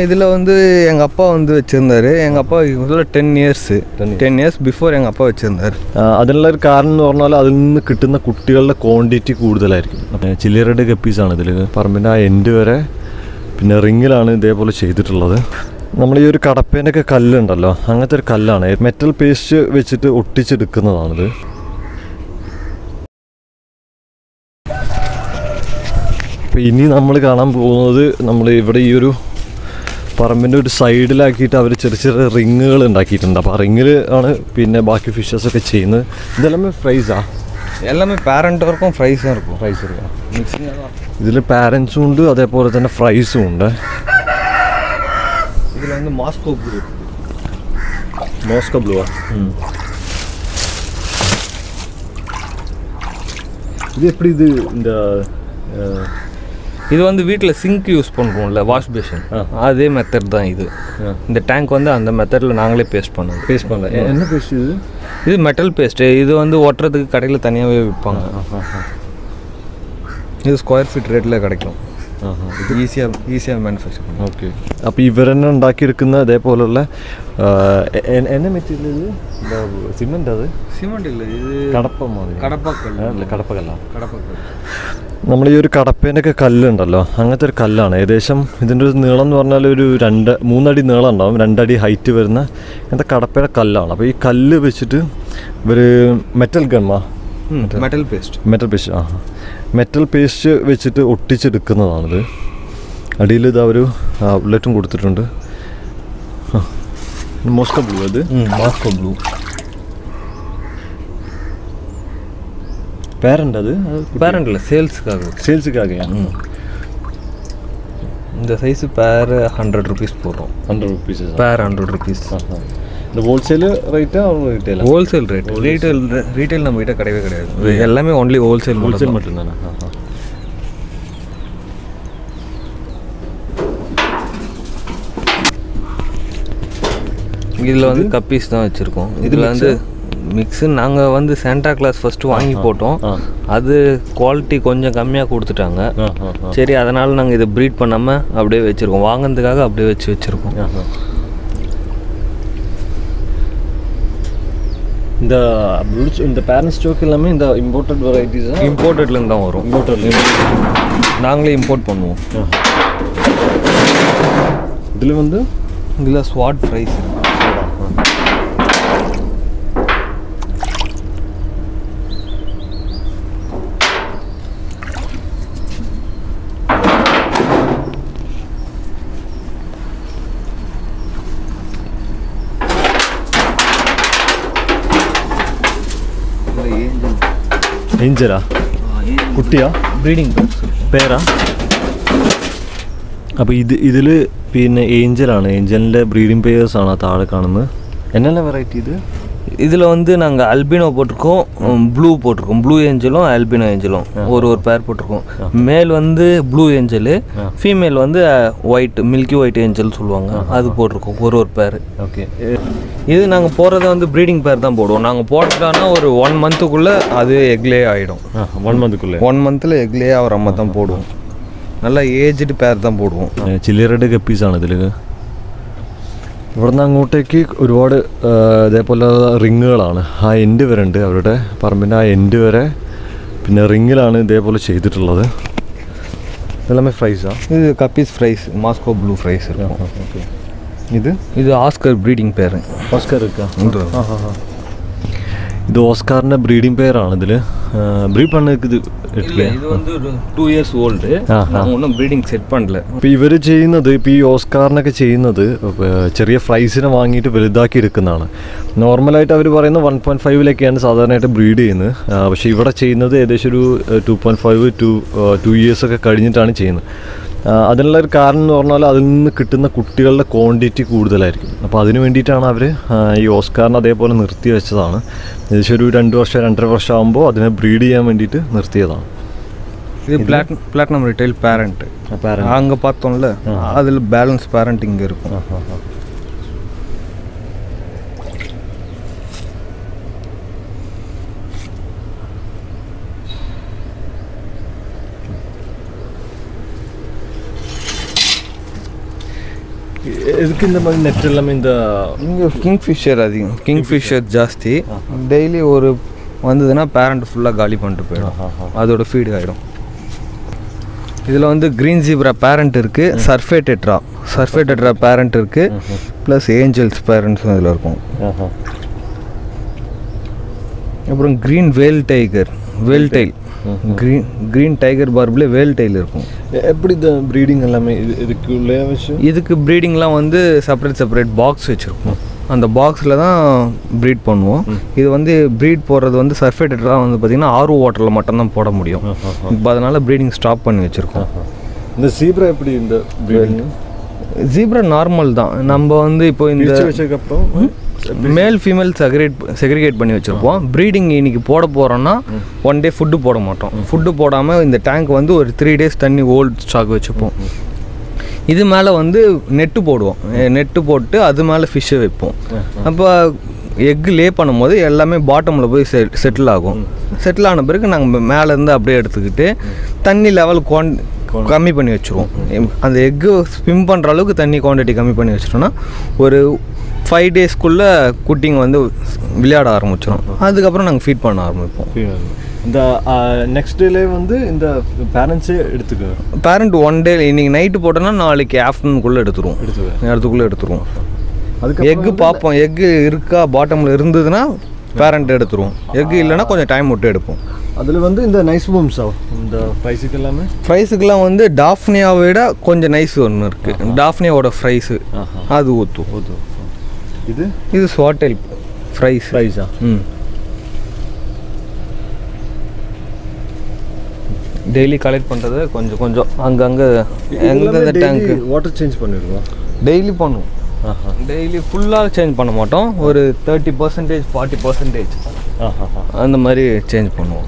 இதில் வந்து எங்கள் அப்பா வந்து வச்சுருந்தாரு எங்கள் அப்பா இதில் ten years ten years before എங்கள் அப்பா വച്ചിരുന്നാரு ആ, അതിനുള്ള ഒരു കാരണം എന്ന് പറഞ്ഞാൽ അതിൽ നിന്ന് കിട്ടുന്ന കുട്ടികളുടെ ക്വാണ്ടിറ്റി കൂടുതലായിരിക്കും അപ്പം ചില്ലറയുടെ ഗപ്പീസാണ് ഇതിൽ പറമ്പിൻ്റെ ആ എൻഡ് വരെ പിന്നെ റിങ്ങിലാണ് ഇതേപോലെ ചെയ്തിട്ടുള്ളത് നമ്മൾ ഈ ഒരു കടപ്പേൻ്റെ ഒക്കെ കല്ലുണ്ടല്ലോ അങ്ങനത്തെ ഒരു കല്ലാണ് മെറ്റൽ പേസ്റ്റ് വെച്ചിട്ട് ഒട്ടിച്ചെടുക്കുന്നതാണിത് അപ്പോൾ ഇനി നമ്മൾ കാണാൻ പോകുന്നത് നമ്മൾ ഇവിടെ ഈ ഒരു പറമ്പിൻ്റെ ഒരു സൈഡിലാക്കിയിട്ട് അവർ ചെറിയ ചെറിയ റിങ്ങുകൾ ഉണ്ടാക്കിയിട്ടുണ്ട് അപ്പോൾ ആ റിങ്ങിൽ ആണ് പിന്നെ ബാക്കി ഫിഷസ് ഒക്കെ ചെയ്യുന്നത് ഇതെല്ലാം ഫ്രൈസാ எல்லாமே பேரண்ட்டும் இருக்கும் ஃப்ரைஸும் இருக்கும் ഫ്രൈസ് എടുക്കാം மிக்சிங்காக தான் ഇതിൽ പാരൻസും ഉണ്ട് അതേപോലെ തന്നെ ഫ്രൈസും ഉണ്ട് இதில் வந்து மாஸ்கோ ப்ளூ മോസ്കോ ബ്ലൂ இது எப்படி இது இந்த அஹ், இது வந்து வீட்டில் சிங்க் யூஸ் பண்ணுறோம்ல வாஷ் பேஷன் அதே மெத்தட் தான் இது இந்த டேங்க் வந்து அந்த மெத்தடில் நாங்களே பேஸ்ட் பண்ணது பேஸ்ட் பண்ணல எ- என்ன பேஸ்ட் இது இது மெட்டல் பேஸ்ட்டு இது வந்து ஒட்டுறதுக்கு கடையில் தனியாகவே விற்பாங்க இது ஸ்கொயர் ஃபீட் ரேட்டில் கிடைக்கும் ஈஸியாக ஈஸியாக மேனுஃபேக்சர் பண்ணுவோம் ഓക്കെ അപ്പോൾ ഇവർ തന്നെ ഉണ്ടാക്കിയെടുക്കുന്ന അതേപോലുള്ള എന്നെ മെറ്റീരിയൽ ഇത് സിമെൻ്റ് അത് சிமெண்ட் இல்லை இது കടപ്പ മാതിരി கடப்பாக்கல் അല്ല കടപ്പകല്ല கடப்பாக்கல் നമ്മൾ ഈ ഒരു കടപ്പേൻ്റെ ഒക്കെ കല്ലുണ്ടല്ലോ അങ്ങനത്തെ ഒരു കല്ലാണ് ഏകദേശം ഇതിൻ്റെ ഒരു നീളം എന്ന് പറഞ്ഞാൽ ഒരു രണ്ട് മൂന്നടി നീളം ഉണ്ടാവും രണ്ടടി ഹൈറ്റ് വരുന്ന അങ്ങനത്തെ കടപ്പയുടെ കല്ലാണ് അപ്പോൾ ഈ കല്ല് വെച്ചിട്ട് ഇവർ മെറ്റൽ ഗണ്ണ ம் மெட்டல் பேஸ்ட் മെറ്റൽ പേസ്റ്റ് ആ മെറ്റൽ പേസ്റ്റ് വെച്ചിട്ട് ഒട്ടിച്ചെടുക്കുന്നതാണിത് അടിയിൽ ഇതാ ഒരു ഔട്ട്ലെറ്റും കൊടുത്തിട്ടുണ്ട് മോസ്കോ ബ്ലൂ അത് ம் மாஸ்கோ ப்ளൂ പേരൻ്റ് അത് பேரண்ட் இல்லை சேல்ஸுக்காக சேல்ஸுக்காக இந்த சைஸு பேர் ஹண்ட்ரட் ருபீஸ் போடுறோம் hundred rupees pair hundred rupees இந்த ஹோல்சேல் ரேட்டா ரீட்டைலா ஹோல்சேல் ரேட் ரீட்டைல் ரீட்டைல் நம்ம கிட்ட கிடையவே கிடையாது இது எல்லாமே ஒன்லி ஹோல்சேல் ஹோல்சேல் மட்டும் மட்டும்தானே இதில் வந்து கப்பீஸ் தான் வச்சுருக்கோம் இதில் வந்து மிக்ஸு நாங்கள் வந்து சாண்டா கிளாஸ் ஃபஸ்ட்டு வாங்கி போட்டோம் ஆ. அது குவாலிட்டி கொஞ்சம் கம்மியாக கொடுத்துட்டாங்க ஆ ஆ ஆ சரி அதனால் நாங்கள் இதை ப்ரீட் பண்ணாமல் அப்படியே வச்சுருக்கோம் வாங்கினதுக்காக அப்படியே வச்சு வச்சுருக்கோம் ஆஹா. இந்த blue- இந்த பேரண்ட் ஸ்டாக் எல்லாமே இந்த இம்போர்ட்டட் வெரைட்டிஸ் இம்போர்ட்டட்லேருந்து தான் வரும் நாங்களே இம்போர்ட் பண்ணுவோம் இதில் வந்து இதில் ஸ்வாட் ப்ரைஸ் இருக்கு ഏഞ്ചലാ കുട്ടിയാ ப்ரீடிங் பேர்ஸ் இருக்கும் പേരാ അപ്പോൾ ഇത് ഇതിൽ പിന്നെ ഏഞ്ചലാണ് ഏഞ്ചലിൻ്റെ ബ്രീഡിംഗ് പേയേഴ്സ് ആണ് ആ താഴെ കാണുന്നത് എന്നല്ല വെറൈറ്റി ഇത് இதில் வந்து நாங்கள் அல்பினோ போட்டிருக்கோம் ப்ளூ போட்டிருக்கோம் ப்ளூ ஏஞ்சலும் அல்பினோ ஏஞ்சலும் ஒரு ஒரு பேர் போட்டிருக்கோம் மேல் வந்து ப்ளூ ஏஞ்சலு ஃபீமேல் வந்து ஒயிட் மில்கி ஒயிட் ஏஞ்சல் சொல்லுவாங்க அது போட்டிருக்கோம் ஒரு ஒரு பேர் ഓക്കെ இது நாங்கள் போகிறத வந்து ப்ரீடிங் பேர் தான் போடுவோம் நாங்கள் போட்டோன்னா ஒரு ஒன் மந்த்துக்குள்ளே அது எக்லே ஆகிடும் ആ വൺ മന്ത്ക്കുള്ളേ ஒன் மந்தில் எக்லே ஆகிற மாதிரி தான் போடுவோம் நல்லா ஏஜ்டு பேர் தான் போடுவோம் ചില്ലറയുടെ ഗപ്പീസാണ് ഇതിൽ ഇവിടുന്ന് അങ്ങോട്ടേക്ക് ഒരുപാട് ആ, ഇതേപോലെ റിങ്ങുകളാണ് ആ എൻഡ് വരെ ഉണ്ട് അവരുടെ പറമ്പിൻ്റെ ആ എൻഡ് വരെ പിന്നെ റിങ്ങിലാണ് ഇതേപോലെ ചെയ്തിട്ടുള്ളത് ഇതെല്ലാമേ ഫ്രൈസാ இது guppies fries Moscow blue fries இருக்கும் ഇത് இது ஆஸ்கர் ப்ரீடிங் பேர் ഓസ്കാർ ഇത് ഓസ്കാറിൻ്റെ ബ്രീഡിംഗ് പെയറാണ് ഇതിൽ ബ്രീഡ് പണ്ണക്ക് ഇത് இல்லை இது வந்து டூ இயர்ஸ் ஓல்டு ஆ, ஆ. நாங்கள் ஒன்றும் ப்ரீடிங் செட் பண்ணல ഇപ്പോൾ ഇവർ ചെയ്യുന്നത് ഇപ്പോൾ ഈ ഓസ്കാറിനൊക്കെ ചെയ്യുന്നത് ഇപ്പൊ ചെറിയ ഫ്രൈസിനെ വാങ്ങിയിട്ട് വലുതാക്കി എടുക്കുന്നതാണ് നോർമലായിട്ട് അവർ പറയുന്നത് വൺ പോയിൻറ്റ് ഫൈവിലൊക്കെയാണ് സാധാരണയായിട്ട് ബ്രീഡ് ചെയ്യുന്നത് ആ, പക്ഷേ ഇവിടെ ചെയ്യുന്നത് ഏകദേശം ഒരു two point five two two ഇയേഴ്സൊക്കെ കഴിഞ്ഞിട്ടാണ് ചെയ്യുന്നത് ആ, അതിനുള്ള ഒരു കാരണം എന്ന് പറഞ്ഞാൽ അതിൽ നിന്ന് കിട്ടുന്ന കുട്ടികളുടെ ക്വാണ്ടിറ്റി കൂടുതലായിരിക്കും അപ്പോൾ അതിന് വേണ്ടിയിട്ടാണ് അവർ ഈ ഓസ്കാറിനെ അതേപോലെ നിർത്തി വെച്ചതാണ് ഏകദേശം ഒരു രണ്ട് വർഷം രണ്ടര വർഷം ആകുമ്പോൾ അതിനെ ബ്രീഡ് ചെയ്യാൻ വേണ്ടിയിട്ട് നിർത്തിയതാണ് இது பிளாட் பிளாட்டினம் ரிட்டைல் பேரண்ட் parent. அங்கே பார்த்தோம்ல அதில் பேலன்ஸ் பேரண்ட் இங்கே இருக்கும் எதுக்கு இந்த மாதிரி நெட் எல்லாமே இந்த இங்கே கிங்ஃபிஷர் அதிகம் கிங்ஃபிஷர் ஜாஸ்தி டெய்லி ஒரு வந்ததுன்னா பேரண்ட் ஃபுல்லாக காலி பண்ணிட்டு போயிடும் அதோட ஃபீடு ஆகிடும் இதில் வந்து க்ரீன் ஜீப்ரா பேரண்ட் இருக்குது சர்ஃபே டெட்ரா சர்ஃபே டெட்ரா பேரண்ட் இருக்குது ப்ளஸ் ஏஞ்சல்ஸ் பேரண்ட்ஸும் இதில் இருக்கும் அப்புறம் green whale tiger whale tail green green tiger purple whale tail இருக்கும் எ- எப்படி இந்த ப்ரீடிங் எல்லாமே இது இதுக்குள்ளே வச்சு இதுக்கு ப்ரீடிங்லாம் வந்து செப்பரேட் செப்பரேட் பாக்ஸ் வச்சுருக்கோம் அந்த பாக்ஸில் தான் ப்ரீட் பண்ணுவோம் இது வந்து ப்ரீட் போடுறது வந்து சர்ஃபேட்டடாக வந்து பார்த்திங்கன்னா ஆர்ஓ வாட்டரில் மட்டும்தான் போட முடியும் இப்போ அதனால் ப்ரீடிங் ஸ்டாப் பண்ணி வச்சுருக்கோம் இந்த சீப்ரா எப்படி இந்த ப்ரீடிங் ஜீப்ரா நார்மல் தான் நம்ம வந்து இப்போ இந்த பிரிச்சு வச்சதுக்கப்புறம் மேல் ஃபீமேல் செக்ரேட் செக்ரிகேட் பண்ணி வச்சுருப்போம் ப்ரீடிங் இன்னைக்கு போட போகிறோன்னா ஒன் டே ஃபுட்டு போட மாட்டோம் ஃபுட்டு போடாமல் இந்த டேங்க் வந்து ஒரு த்ரீ டேஸ் தண்ணி ஓல்ட் ஸ்டாக் வச்சுப்போம் இது மேலே வந்து நெட்டு போடுவோம் நெட்டு போட்டு அது மேலே ஃபிஷ்ஷை வைப்போம் அப்போ எக் லே பண்ணும்போது எல்லாமே பாட்டமில் போய் செ செட்டில் ஆகும் செட்டில் ஆன பிறகு நாங்கள் மேலேருந்து அப்படியே எடுத்துக்கிட்டு தண்ணி லெவல் குவான் கம்மி பண்ணி வச்சுருவோம் எம்- அந்த எக்கு ஸ்விம் பண்ணுற அளவுக்கு தண்ணி குவான்டிட்டி கம்மி பண்ணி வச்சிட்டோம்னா ஒரு ஃபைவ் டேஸ்க்குள்ளே குட்டிங்க வந்து விளையாட ஆரம்பிச்சிடும் அதுக்கப்புறம் நாங்கள் ஃபீட் பண்ண ஆரம்பிப்போம் இந்த நெக்ஸ்ட் டேலே வந்து இந்த பேரண்ட்ஸே எடுத்துக்க பேரண்ட் ஒன் டே இன்னைக்கு நைட்டு போட்டோன்னா நாளைக்கு ஆஃப்டர்நூனுக்குள்ளே எடுத்துருவோம் எடுத்துக்க இடத்துக்குள்ளே எடுத்துருவோம் அதுக்கு எக்கு பார்ப்போம் எக்கு இருக்கா பாட்டமில் இருந்ததுன்னா பேரண்ட் எடுத்துருவோம் எக்கு இல்லைன்னா கொஞ்சம் டைம் விட்டு எடுப்போம் அதில் வந்து இந்த நைஸ் பூம்ஸா இந்த ப்ரைஸுக்கு எல்லாமே ஃப்ரைஸுக்கெலாம் வந்து டாஃப்னியாவை விட கொஞ்சம் நைஸ் ஒன்று இருக்குது டாஃப்னியாவோட ஃப்ரைஸு அது ஊற்றும் போதும் இது இது ஸ்வாட்டெல் ஃப்ரைஸ் ப்ரைஸா ம் டெய்லி கலெக்ட் பண்ணுறது கொஞ்சம் கொஞ்சம் அங்கங்கே எந்தெந்த டேங்க்கு வாட்டர் சேஞ்ச் பண்ணிடுவோம் டெய்லி பண்ணுவோம் டெய்லி ஃபுல்லாக சேஞ்ச் பண்ண மாட்டோம் ஒரு தேர்ட்டி பர்சன்டேஜ் ஃபார்ட்டி பர்சன்டேஜ் அந்த மாதிரி சேஞ்ச் பண்ணுவோம்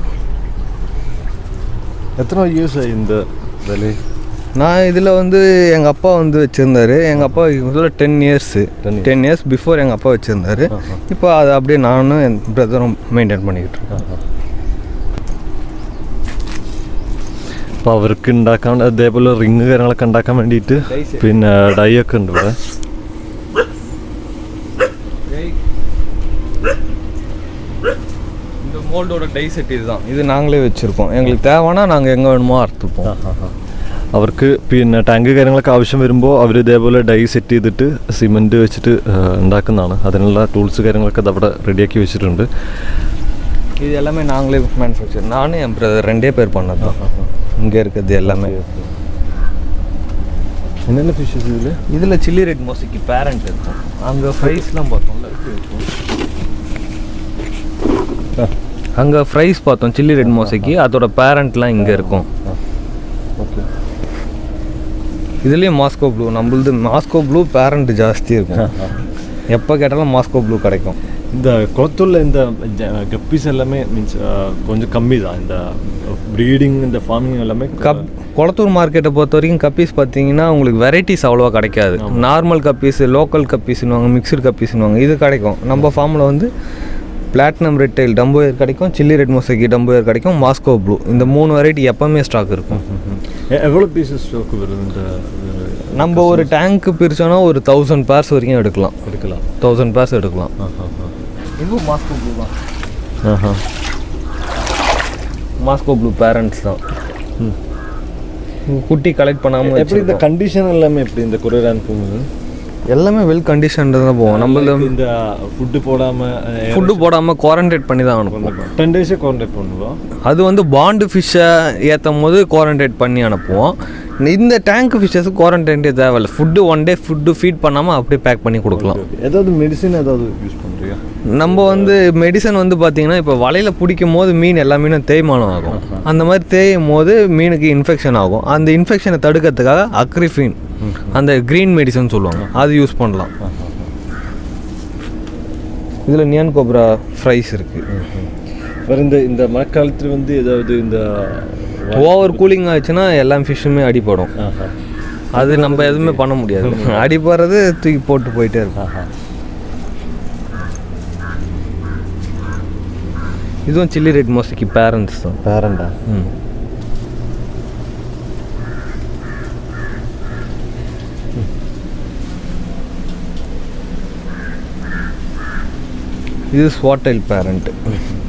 எத்தனை இயர்ஸ் இந்த வேலை நான் இதில் வந்து எங்கள் அப்பா வந்து வச்சுருந்தாரு எங்கள் அப்பா இதில் ten years 10 years. Ten years before எங்கள் அப்பா வச்சுருந்தாரு இப்போ அதை அப்படியே நானும் என் பிரதரும் மெயின்டைன் பண்ணிக்கிட்டு இருக்கோம் അപ്പോൾ അവർക്ക് ഉണ്ടാക്കാൻ അതേപോലെ റിങ് കാര്യങ്ങളൊക്കെ ഉണ്ടാക്കാൻ വേണ്ടിയിട്ട് Dice. പിന്നെ ഡൈ ഒക്കെ ഉണ്ട് ഇവിടെ இந்த மோல்டோட டை செட் இதுதான் இது நாங்களே வச்சுருக்கோம் எங்களுக்கு தேவைன்னா நாங்கள் எங்கே வேணுமோ அறுத்துப்போம் അവർക്ക് പിന്നെ ടാങ്ക് കാര്യങ്ങളൊക്കെ ആവശ്യം വരുമ്പോൾ അവർ ഇതേപോലെ ഡൈ സെറ്റ് ചെയ്തിട്ട് സിമെൻറ്റ് വെച്ചിട്ട് ആ, ഉണ്ടാക്കുന്നതാണ് അതിനുള്ള ടൂൾസ് കാര്യങ്ങളൊക്കെ ദാ അവിടെ റെഡിയാക്കി വെച്ചിട്ടുണ്ട് இது எல்லாமே நாங்களே மேனுஃபேக்சர் நானும் என் பிரதர் ரெண்டே பேர் பண்ணது தான் இங்கே இருக்கிறது எல்லாமே என்னென்ன ஃபிஷ்ஷஸ் இதில் இதில் சில்லி ரெட் மோசிக்கு பேரண்ட் இருக்கும் அங்கே ஃப்ரைஸ்லாம் பார்த்தோம்ல அங்கே ஃப்ரைஸ் பார்த்தோம் சில்லி ரெட் மோசைக்கு அதோட பேரண்ட்லாம் இங்கே இருக்கும் ஓகே இதுலேயும் மாஸ்கோ ப்ளூ நம்மளது மாஸ்கோ ப்ளூ பேரண்ட் ஜாஸ்தி இருக்கும் எப்போ கேட்டாலும் மாஸ்கோ ப்ளூ கிடைக்கும் இந்த குளத்தூரில் இந்த கப்பீஸ் எல்லாமே மீன்ஸ் கொஞ்சம் கம்மி தான் இந்த ப்ரீடிங் இந்த ஃபார்மிங் எல்லாமே கப் குளத்தூர் மார்க்கெட்டை பொறுத்த வரைக்கும் கப்பீஸ் பார்த்தீங்கன்னா உங்களுக்கு வெரைட்டிஸ் அவ்வளோவா கிடைக்காது நார்மல் கப்பீஸ் லோக்கல் கப்பீஸ்னுவாங்க மிக்சர் கப்பீஸ்னுவாங்க இது கிடைக்கும் நம்ம ஃபார்மில் வந்து பிளாட்டினம் ரெட் டெயில் டம்போயர் கிடைக்கும் சில்லி ரெட் மொசைக்கி டம்போயர் கிடைக்கும் மாஸ்கோ ப்ளூ இந்த மூணு வெரைட்டி எப்போவுமே ஸ்டாக் இருக்கும் எவ்வளோ பீசஸ் ஸ்டாக் வருது இந்த இது நம்ம ஒரு டேங்க்கு பிரிச்சோன்னா ஒரு தௌசண்ட் பேர்ஸ் வரைக்கும் எடுக்கலாம் எடுக்கலாம் தௌசண்ட் பேர்ஸ் எடுக்கலாம் ஆஹா இதுவும் மாஸ்கோ ப்ளூ தான் ஆஹா மாஸ்கோ ப்ளூ பேரண்ட்ஸ் தான் குட்டி கலெக்ட் பண்ணாமல் எப்படி இந்த கண்டிஷன் எல்லாமே எப்படி இந்த கொரியர் அனுப்பும்போது எல்லாமே வெல் கண்டிஷன்டு தான் போவோம் நம்மள இந்த ஃபுட்டு போடாம ஃபுட்டு போடாமல் குவாரண்டைட் பண்ணி தான் அனுப்புவோம் டென் டேஸே கான்டாக்ட் பண்ணுவோம் அது வந்து பாண்டு ஃபிஷ்ஷை ஏற்றும் போது குவாரண்டைட் பண்ணி அனுப்புவோம் இந்த டேங்க் ஃபிஷ்ஷஸ் குவாரண்டைன்டே தேவையில்லை food one day food feed பண்ணாமல் அப்படியே பேக் பண்ணி கொடுக்கலாம் ஏதாவது மெடிசின் ஏதாவது யூஸ் பண்ணுறியா நம்ம வந்து மெடிசன் வந்து பார்த்தீங்கன்னா இப்போ வலையில் பிடிக்கும் போது மீன் எல்லா மீனும் தேய்மானம் ஆகும் அந்த மாதிரி தேயும் போது மீனுக்கு இன்ஃபெக்ஷன் ஆகும் அந்த இன்ஃபெக்ஷனை தடுக்கிறதுக்காக அக்ரிஃபின் அந்த க்ரீன் மெடிசன் சொல்லுவாங்க அது யூஸ் பண்ணலாம் இதில் நியான் கோப்ரா ஃப்ரைஸ் இருக்குது வேறு இந்த இந்த மழைக்காலத்தில் வந்து ஏதாவது இந்த ஓவர் கூலிங் ஆச்சுன்னா எல்லா ஃபிஷ்ஷுமே அடிபடும் ஆஹா அது நம்ம எதுவுமே பண்ண முடியாது அடிபடுறது தூக்கி போட்டு போயிட்டே இருக்கும் ஆஹா இதுவும் சில்லி ரெட் மோஸ்ட்க்கு பேரண்ட்ஸ் தான் பேரண்டா ம் இது ஸ்வாட்டைல் பேரண்ட்